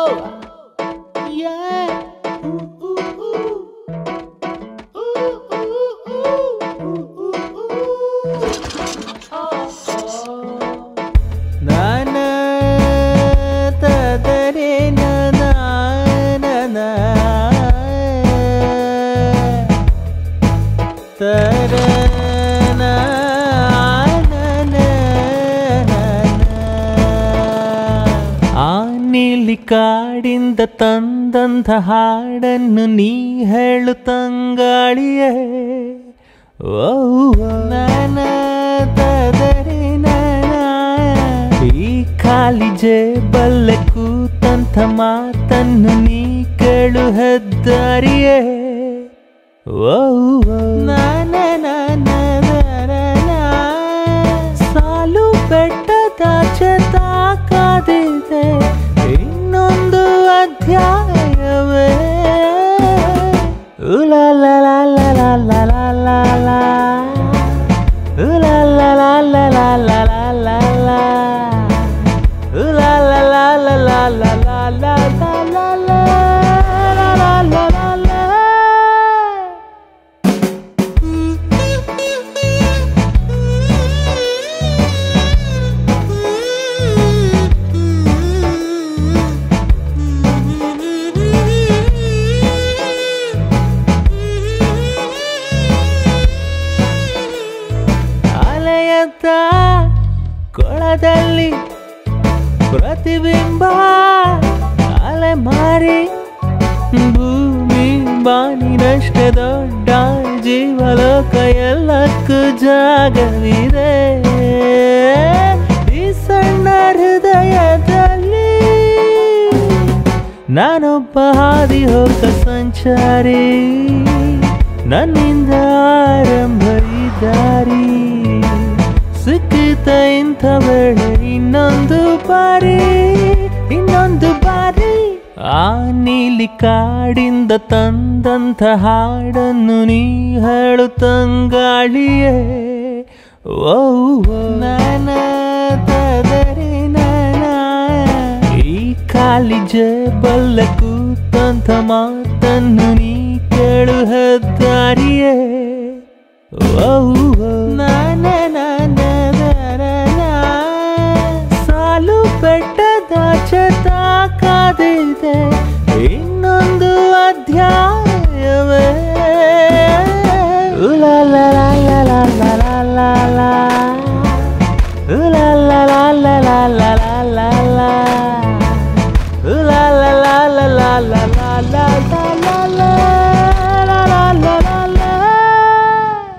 ನಾನ ತದರೆ ನನ ನನ ತರ ಆ ನೀಲಿ ಕಾಡಿಂದ ತಂದಂಥ ಹಾಡನ್ನು ನೀ ಹೇಳು ತಂಗಾಳಿಯೇ ಓ ನನ ತದರೆ ನನ ಈ ಖಾಲಿ ಜೇಬಲ್ಲೆ ಕೂತಂಥ ಮಾತನ್ನು ನೀ ಕೇಳು ಹೆದ್ದಾರಿಯೇ ಓ ನಾನ ಸಾಲು ಬೆಟ್ಟದಾಚೆ ತಾಕಾದಿದೆ ಇನ್ನೊಂದು ಅಧ್ಯಾಯವೇ ಉಲಾಲಲಾಲಲಾಲಲಾಲ. ಉಲಾಲಲಾಲಲಾಲಲಾಲ. ಉಲಾಲಲಾಲಲಾಲಲಾಲಲಾಲ. ಅಲೆಯಂತ ಕೊಳದಲ್ಲಿ ಪ್ರತಿಬಿಂಬ ಅಲೆ ಮಾರಿ ಭೂಮಿ ಬಾನಿನಷ್ಟೇ ದೊಡ್ಡ ಜೀವಲೋಕ ಎಲ್ಲಕ್ಕೂ ಜಾಗವಿದೆ ಈ ಸಣ್ಣ ಹೃದಯದಲ್ಲಿ ನಾನೊಬ್ಬ ಹಾದಿ ಹೋಗ ಸಂಚಾರಿ ನನ್ನಿಂದ ಆರಂಭ ಈ ದಾರಿ ಸಿಕ್ಕಿತ ಇಂಥ ವೇಳೆ ಇನ್ನೊಂದು ಬಾರಿ ಇನ್ನೊಂದು ಬಾರಿ ಆ ನೀಲಿ ಕಾಡಿಂದ ತಂದಂಥ ಹಾಡನ್ನು ನೀ ಹೇಳು ತಂಗಾಳಿಯೇ ಓ ನನ ತದರೆ ನನ ಈ ಖಾಲಿ ಜೇಬಲ್ಲ ಕೂತಂಥ ಮಾತನ್ನು ನೀ ಕೇಳು ಹೆದ್ದಾರಿಯೇ ಓ ನಾನ ಸಾಲು ಬೆಟ್ಟದಾಚೆ ತಾಕಾದಿದೆ ಇನ್ನೊಂದು ಅಧ್ಯಾಯವೇ ಉಲಾಲಲಾಲಲಾಲಲಾಲ. ಉಲಾಲಲಾಲಲಾಲಲಾಲ. ಉಲಾಲಲಾಲಲಾಲಲಾಲಲಾಲಲಾಲ.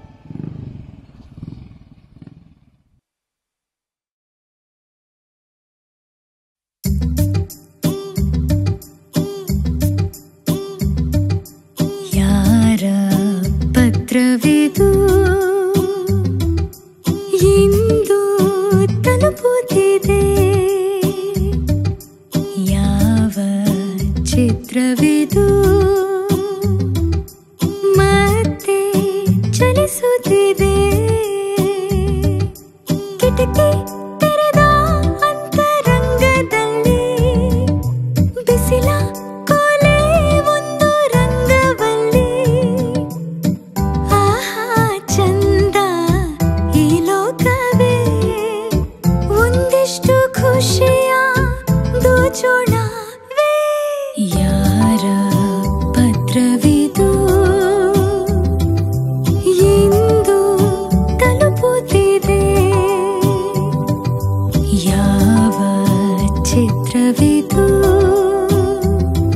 ಯಾರ ಪತ್ರವಿದು ಇಂದು ತಲುಪುತ್ತಿದೆ ಯಾವ ಚಿತ್ರವಿದು ಮತ್ತೆ ಚಲಿಸುತ್ತಿದೆ ಕಿಟಕಿ ತೆರೆದ ಅಂತರಂಗದಲ್ಲಿ ಬಿಸಿಲ ಕೋಲೆ ಒಂದು ರಂಗವಲ್ಲಿ ಆಹಾ ಚಂದ ಈ ಲೋಕವೇ ಒಂದಿಷ್ಟು ಖುಷಿಯ ದೋಚೋಣವೇ ಯಾರ ಪತ್ರವಿದು ಇಂದು ತಲುಪುತ್ತಿದೆ ಯಾವ ಚಿತ್ರವಿದು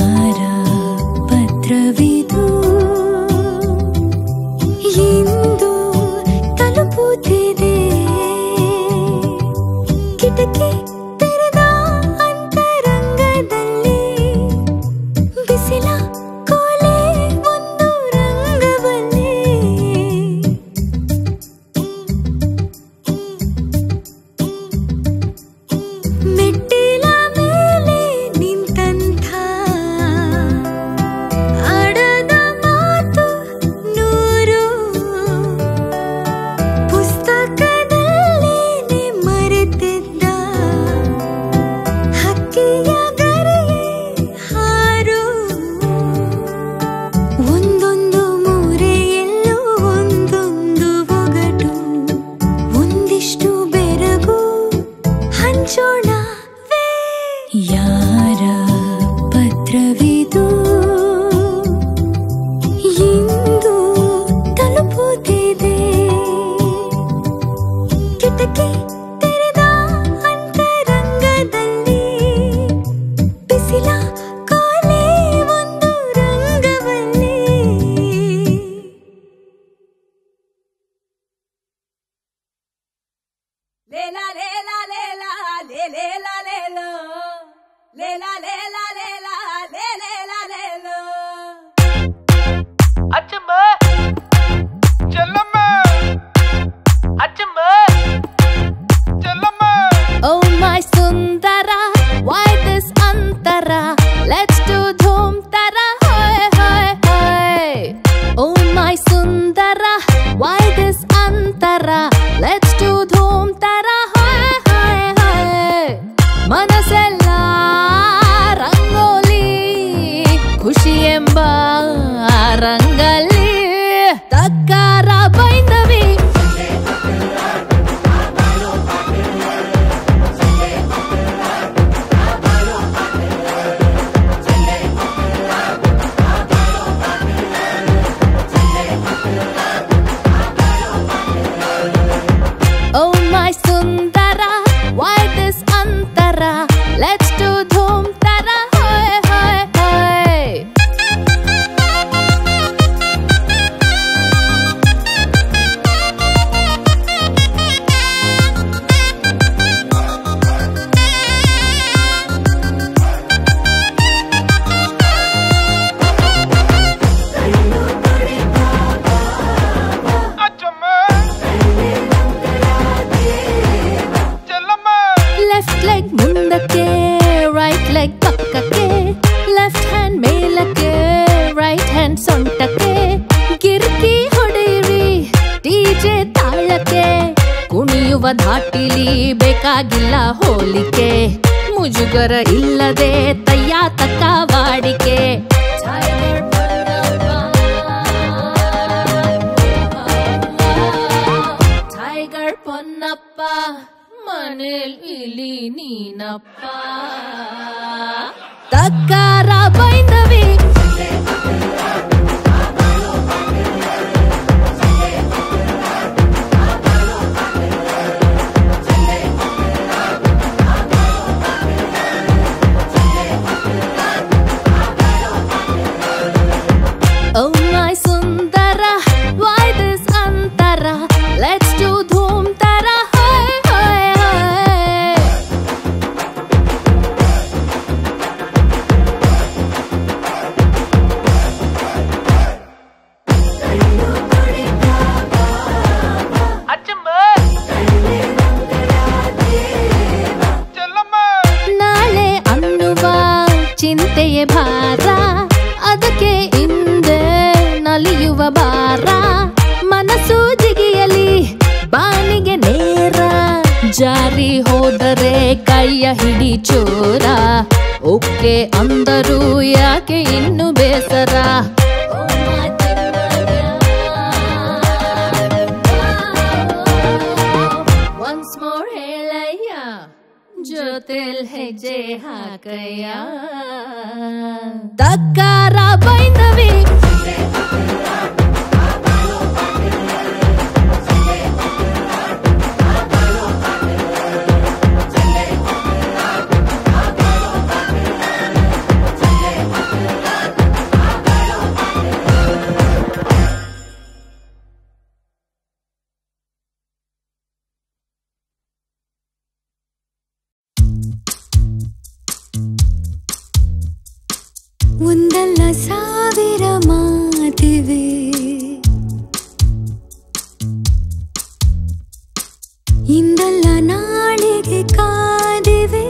ಯಾರ ಪತ್ರವಿದು ಇಂದು ತಲುಪುತ್ತಿದೆ ಕಿಟಕಿ ತೆರೆದ ಅಂತರಂಗದಲ್ಲಿ ಬಿಸಿಲ ಕೋಲೆ ಒಂದು ರಂಗವಲ್ಲಿ ಮೆಟ್ಟಿಲ ಮೇಲೆ ನಿಂತಂಥ ಆಡದ ಮಾತು ನೂರು ಪುಸ್ತಕದಲ್ಲೇನೆ ಮರೆತಿದ್ದ ಹಕ್ಕಿಯ ಗರಿಯೇ ಹಾರು ಒಂದೊಂದು ಮೂರೆಯಲ್ಲೂ ಒಂದೊಂದು ಒಗಟು ಒಂದಿಷ್ಟು ಬೆರಗು ಹಂಚೋಣವೇ ಯಾರ ಪತ್ರವಿದು ಇಂದು ತಲುಪುತ್ತಿದೆ ಕಿಟಕಿ ತೆರೆದ ಅಂತರಂಗದಲ್ಲಿ ಬಿಸಿಲ ಕಾಲೇ ಒಂದು ರಂಗವಲ್ಲಿ ಲೇಲಾ ಲೇಲಾ ಲೇಲಾ ಲೇ ಲೇಲಾ ಲೇಲೋ ಲೇಲಾ ಲೇಲಾ ಲೇಲಾ ಲೇ ಲೇಲಾ ಲೇಲೋ ಅಚ್ಚಮ್ಮ ಚೆಲ್ಲಮ್ಮ ಅಚ್ಚಮ್ಮ ಚೆಲ್ಲಮ್ಮ Oh my Sundara, why this Antara? Let's do Dhoom Tara, hoy hoy hoy. Oh my Sundara, why this Antara? Let's do Dhoom Tara, hoy hoy hoy. ಮನಸ್ಸೆಲ್ಲ ರಂಗೋಲಿ ಖುಷಿ ಎಂಬ ರಂಗಲ್ಲಿ ತಕ್ಕಾರ ಬೈಂದವಿ Oh my Sundara, why this Antara? Let's do Dhoom Tara, hoy hoy hoy. Achamma Chellamma left leg ಮುಂದಕ್ಕೆ right leg ಪಕ್ಕಕ್ಕೆ left hand ಮೇಲಕ್ಕೆ right hand ಸೊಂಟಕ್ಕೆ ಗಿರ್ಕಿ ಹೊಡೆಯಿರಿ ಡಿಜೆ ತಾಳಕ್ಕೆ ಕುಣಿಯುವ ಧಾಟಿಲಿ ಬೇಕಾಗಿಲ್ಲ ಹೋಲಿಕೆ ಮುಜುಗರ ಇಲ್ಲದೆ ತಯ್ಯ ತಕ್ಕ ವಾಡಿಕೆ ಟೈಗರ್ ಪೊನ್ನಪ್ಪ ಮನೇಲ್ ಇಲಿ ನೀನಪ್ಪ ತಕ್ಕಾರ ಬೈಂದವಿ Oh my Sundara, why this Antara? Let's do Dhoom Tara, hoy hoy hoy. Achamma ಚೆಲ್ಲಮ್ಮ ನಾಳೆ ಅನ್ನುವ ಚಿಂತೆಯೇ ಭಾರ ಅದಕ್ಕೆ ಹಿಂದೆ ನಲಿಯುವ ಭಾರ ಮನಸ್ಸು ಜಿಗಿಯಲಿ ಬಾನಿಗೆ ನೇರ ಜಾರಿ ಹೋದರೆ ಕೈಯ ಹಿಡಿ ಚೋರ ಓಕೆ ಅಂದರು ಯಾಕೆ ಇನ್ನು ಬೇಸರ ಒನ್ಸ್ ಮೋರ್ ಹೇಳಯ್ಯ ಜೊತೆಲ್ ಹೆಜ್ಜೆ ಹಾಕಯ್ಯ ತಕ್ಕಾರ ಬೈಂದವಿ ಒಂದಲ್ಲ ಸಾವಿರ ಮಾತಿವೆ ಇಂದಲ್ಲ ನಾಳೆಗೆ ಕಾದಿವೆ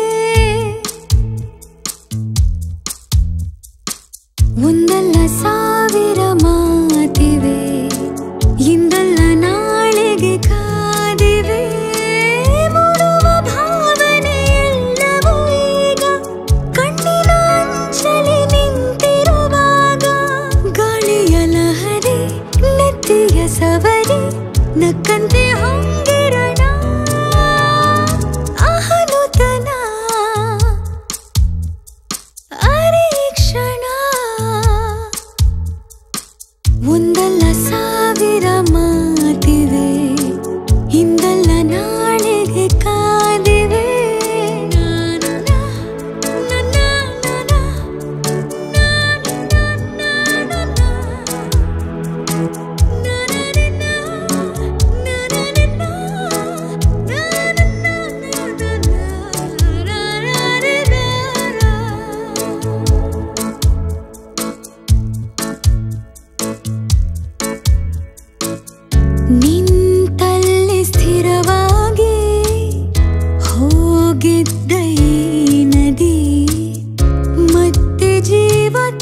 ಒಂದಲ್ಲ ಸಾವಿರ ಮಾತಿವೆ ಇಂದಲ್ಲ ನಾಳೆಗೆ ಕಾದಿವೆ ಮೂಡುವ ಭಾವನೆ ಎಲ್ಲವೂ ಈಗ ಕಣ್ಣಿನ ಅಂಚಲಿ ನಿಂತಿರುವಾಗ ಗಾಳಿಯ ಲಹರಿ ನೆತ್ತಿಯ ಸವರಿ ನಕ್ಕಂತೆ ಹೊಂಗಿರಣ ಅಹನುತನ ಅರೀಕ್ಷಣ ಒಂದಲ್ಲ ಸಾವಿರ ಮಾತಿವೆ ಹಿಂದಲ್ಲ ನಾಳೆಗೆ ಕಾದಿವೆ ನಾನು ನಾ, ನನ್ನ ನನ್ನ, ನಾನು ನನ್ನ ನನ್ನ. ನಿಂತಲ್ಲಿ ಸ್ಥಿರವಾಗಿ ಹೋಗಿದ್ದ ಈ ನದಿ ಮತ್ತೆ ಜೀವ